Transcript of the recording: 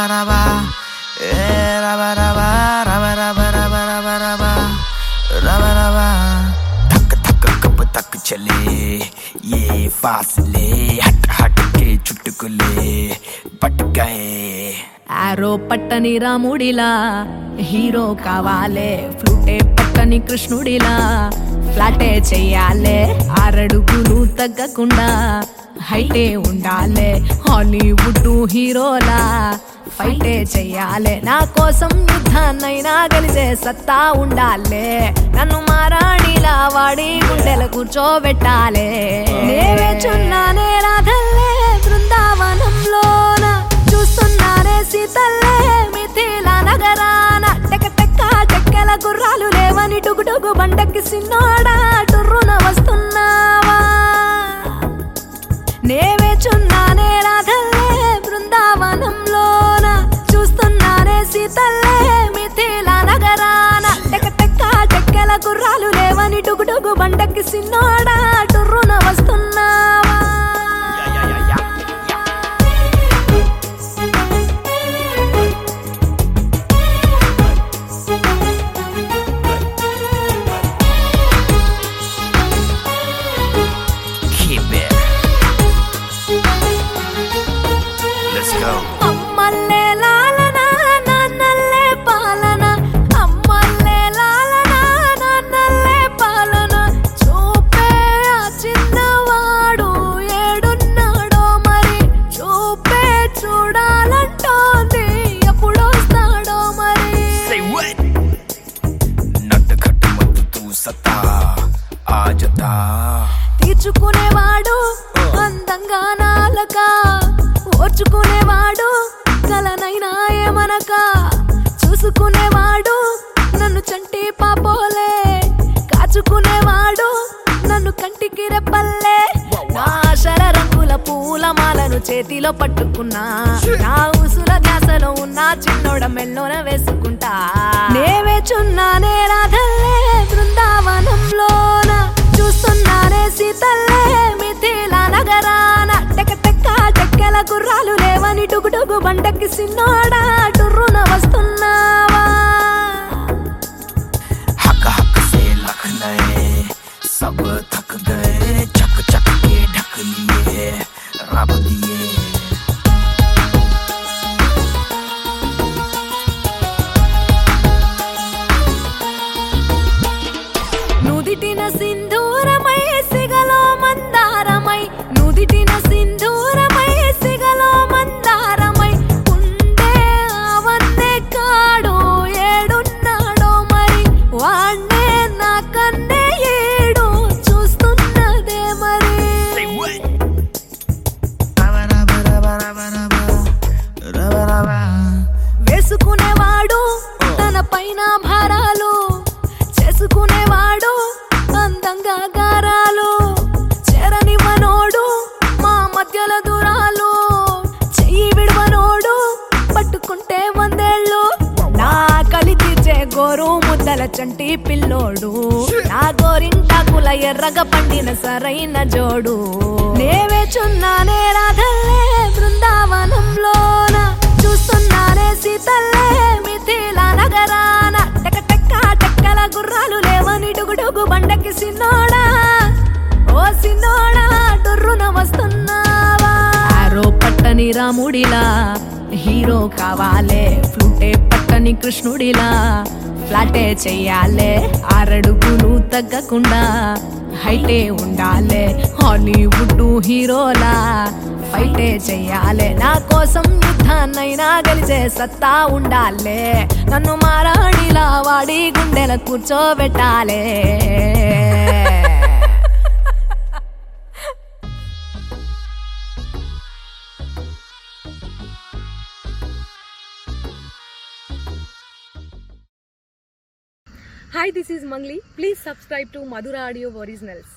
రబా ఏ రబ రబా రబ రబ రబ రబ రబా రబ రబా धक धक कब तक चले ये फासले हट हट के चुटकुले पट गए ఆరో పట్టని రాముడిలా హీరో కావాలే ఫ్లూటే పట్టని కృష్ణుడిలా ఫ్లాటే చెయ్యాలే ఆరడుగులు తగ్గకుండా హైటే ఉండాలే హాలీవుడ్ హీరోలా ఫైటే చెయ్యాలే నా కోసం యుద్ధాన్నైనా గెలిచే సత్తా ఉండాలే నన్ను మారాణిలా వాడి గుండెల కూర్చోబెట్టాలే నేవే చున్నానే రాధల్లే బృందావనంలోన చూస్తున్నానే సీతల్లే మిథిల నగరాన టెక టెక్క టెక్కెల గుర్రాలు లేవని డుగుడుగు బండకి సిన్నోడా టుర్రున వస్తున్నావా నేవే చున్నానే రాధల్లే బృందావనంలోన చూస్తున్నానే సీతల్లే మిథిల నగరాన టెక టెక్క టెక్కెల గుర్రాలు లేవని డుగుడుగు బండకి సిన్నోడా టుర్రున వస్తున్నావా Keep it. Let's go. అమ్మల్లే లాలన నాన్నల్లే పాలన అమ్మల్లే లాలన నాన్నల్లే పాలన చూపే ఆ చిన్నవాడు ఏడున్నాడో మరి చూపే చూడాలంటోంది ఎప్పుడొస్తాడో మరి Say what? నట్టు కట్టు మత్తు తూ సత్తా ఆ జతా తీర్చుకునేవాడు అందంగా నాలక ఓర్చుకునేవాడు కలనైనా ఏమనక చూసుకునేవాడు నన్ను చంటి పాపోలే కాచుకునేవాడు నన్ను కంటికి రెప్పల్లే నా శర రంగుల పూలమాలను చేతిలో పట్టుకున్నా నా ఉసుల ధ్యాసలో ఉన్న చిన్నోడ మెల్లోన వేసుకుంటా నేవే చున్నానే రాధల్లే బృందావనంలోన చూస్తున్నానే సీతల్లే మిథిల నగరాన టెక టెక్క టెక్కెల గుర్రాలు లేవని డుగుడుగు బండకి సిన్నోడా టుర్రున వస్తున్నావా हक हक से लख नए सब थक गए चक चक के ढक लिए रब दिए నుదిటిన సింధూరమై సిగలో మందారమై నుదిటిన సింధూరమై సిగలో మందారమై ఉండే అవన్నే కాడు ఏడున్నాడో మరి వాణ్ణే నా కన్నే ఏడు చూస్తున్నదే మరి Say what? Raba raba raba raba raba raba raba. వేసుకునేవాడు తన పైన భారాలు చేసుకునేవాడు అందంగా గారాలు చేరనివ్వనోడు మా మధ్యల దూరాలు చెయ్యి విడవనోడు పట్టుకుంటే వందేళ్ళు నా కలి తీర్చే గోరు ముద్దల చంటి పిల్లోడు నా గోరింటాకుల ఎర్రగా పండిన సరైన జోడు నేవే చున్నానే రాధల్లే బృందావనంలోన చూస్తున్నానే సీతల్లే మిథిల నగరాన టెక టెక్క టెక్కల గుర్రాలు లేవని డుగుడుగు బండకి సిన్నోడా ఓ సిన్నోడా టుర్రున వస్తున్నావా ఆరో పట్టని రాముడిలా హీరో కావాలే ఫ్లూటే పట్టని కృష్ణుడిలా ఫ్లాటే చెయ్యాలే ఆరడుగులు తగ్గకుండా హైటే ఉండాలే హాలీవుడ్ హీరోలా ఫైటే చెయ్యాలే నా కోసం యుద్ధాన్నైనా గెలిచే సత్తా ఉండాలే నన్ను మారాణిలా వాడి గుండెల కూర్చోబెట్టాలే Hi, this is Mangli. Please subscribe to Madhura Audio Originals.